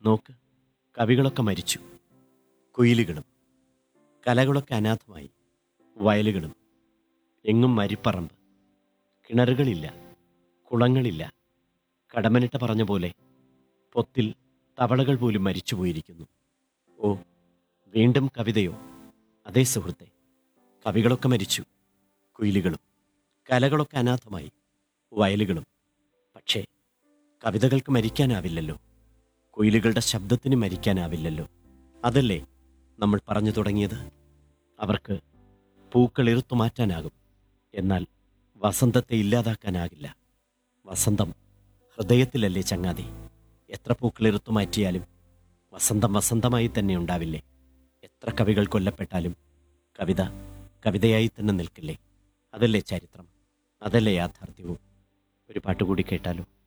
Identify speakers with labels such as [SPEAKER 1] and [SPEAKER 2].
[SPEAKER 1] നോക്ക് കവികളൊക്കെ മരിച്ചു കുയിലുകളും കലകളൊക്കെ അനാഥമായി വയലുകളും എങ്ങും മരിപ്പറമ്പ് കിണറുകളില്ല കുളങ്ങളില്ല കടമനിട്ട പറഞ്ഞ പോലെ പൊത്തിൽ തവളകൾ പോലും മരിച്ചുപോയിരിക്കുന്നു ഓ വീണ്ടും കവിതയോ അതേ സുഹൃത്തെ കവികളൊക്കെ മരിച്ചു കുയിലുകളും കലകളൊക്കെ അനാഥമായി വയലുകളും പക്ഷേ കവിതകൾക്ക് മരിക്കാനാവില്ലല്ലോ കുയിലുകളുടെ ശബ്ദത്തിന് മരിക്കാനാവില്ലല്ലോ അതല്ലേ നമ്മൾ പറഞ്ഞു തുടങ്ങിയത് അവർക്ക് പൂക്കൾ ഇറുത്തു മാറ്റാനാകും എന്നാൽ വസന്തത്തെ ഇല്ലാതാക്കാനാകില്ല വസന്തം ഹൃദയത്തിലല്ലേ ചങ്ങാതി എത്ര പൂക്കൾ ഇറുത്തു മാറ്റിയാലും വസന്തം വസന്തമായി തന്നെ ഉണ്ടാവില്ലേ എത്ര കവികൾ കൊല്ലപ്പെട്ടാലും കവിത കവിതയായി തന്നെ നിൽക്കില്ലേ അതല്ലേ ചരിത്രം അതല്ലേ യാഥാർത്ഥ്യവും ഒരു പാട്ടുകൂടി കേട്ടാലോ